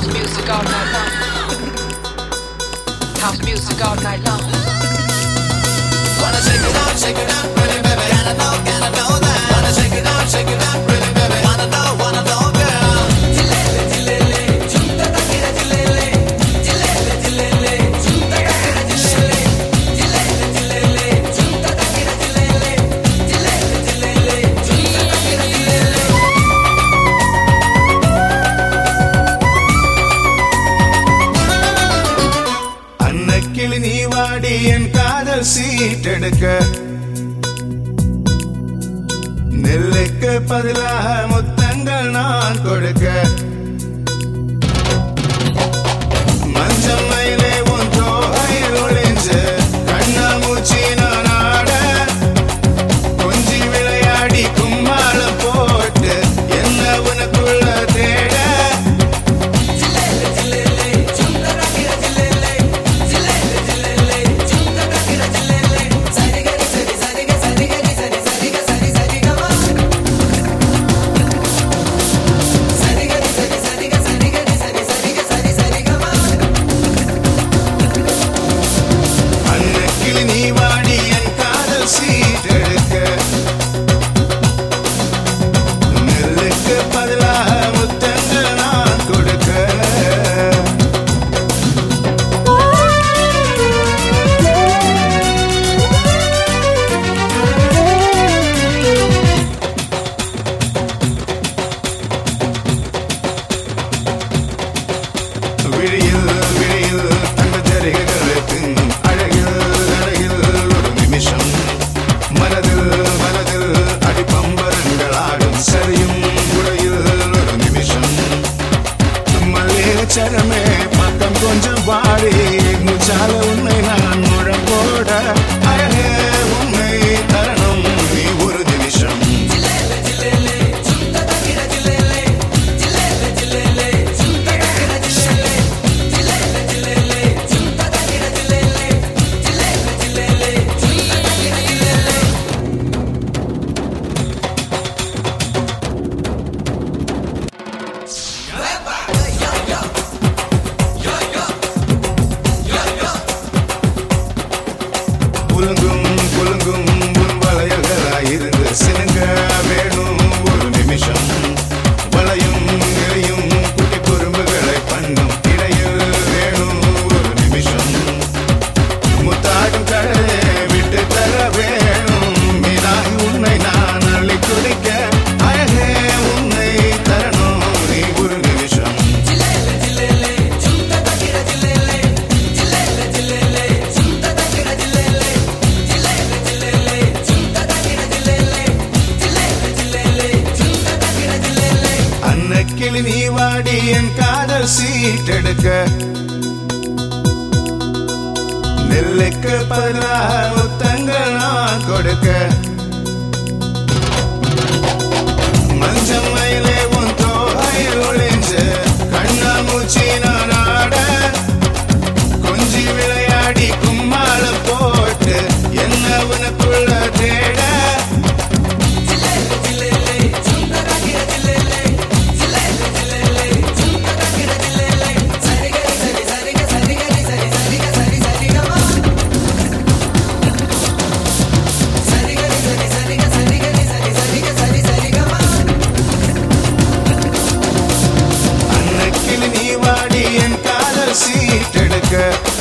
House music all night long. House music all night long. Wanna shake it out, shake it out, really, baby. Gotta know, gotta know that. Wanna shake it out, shake it out, really, baby. Wanna know, wanna know, girl. Jilele, jilele, chunta takira jilele. Jilele, jilele, chunta takira jilele. Jilele, jilele, chunta takira jilele. Jilele, jilele, chunta takira jilele. Annakili நீ வாடி என் காதல் சீட்டெடுக்க நெல்லுக்கு பதிலாக முத்தங்கள் நான் கொடுக்க மஞ்சள் மயிலே உன் தோகையில் ஒளிஞ்சு கண்ணாமூச்சி நான் ஆட கொஞ்சி விளையாடி கும்மாளம் போட்டு என்ன உனக்குள்ள தேட Jilele, jilele, chunta takira jilele. Jilele, jilele, chunta takira jilele. Sarigari, sari, sariga, sarigari, sari, sariga, sari, sarigama. Sarigari, sari, sariga, sarigari, sari, sariga, sari, sarigama. Annakili நீ வாடி என் காதல் சீட்டெடுக்க நெல்லுக்கு பதிலாக முத்தங்கள் நான் கொடுக்க விழியில் விழியில் தங்க ஜரிகைகள் பின்னும் அழகில் அழகில் ஒரு நிமிஷம் மனதில் மனதில் அடிப்பம்பரங்கள் ஆடும் சரியும் உடையில் ஒரு நிமிஷம் மல்லிகச்சரமே பக்கம் கொஞ்சம் பாடி முச்சால உன்னை நான் முழம் போட அழகே உன்னை தரணும் நீ ஒரு நிமிஷம் Jilele, jilele, chunta takira jilele. Jilele, jilele, chunta takira jilele. Jilele, jilele, chunta takira jilele. Jilele, jilele, chunta takira jilele. குலுங்கும் குலுங்கும் உன் வளையல்களாயிருந்து சினுங்க வேணும் ஒரு நிமிஷம் வளையும் இறையும் குட்டி குறும்புகளை பண்ணும் இடையில் வேணும் ஒரு நிமிஷம் முத்தாடும் கடலே விட்டு தர வேணும் மீனாகி உன்னை நான் அள்ளி குடிக்க அழகே உன்னை தரணும் நீ ஒரு நிமிஷம் Jilele, jilele, chunta takira jilele. Jilele, jilele, chunta takira jilele. Jilele, jilele, chunta takira jilele. Jilele, jilele, chunta takira jilele. Annakili நீ வாடி என் காதல் சீட்டெடுக்க நெல்லுக்கு பதிலாக முத்தங்கள் நான் கொடுக்க மஞ்சள் மயிலே உன் தோகையில் ஒளிஞ்சு கண்ணாமூச்சி நான் ஆட கொஞ்சி விளையாடி கும்மாளம் போட்டு என்ன உனக்குள்ள தேட Jilele, jilele, chunta takira jilele. Jilele, jilele, chunta takira jilele. Sarigari, sari, sariga, sarigari, sari, sariga, sari, sarigama. Sarigari, sari, sariga, sarigari, sari, sariga, sari, sarigama. Annakili நீ வாடி என் காதல் சீட்டெடுக்க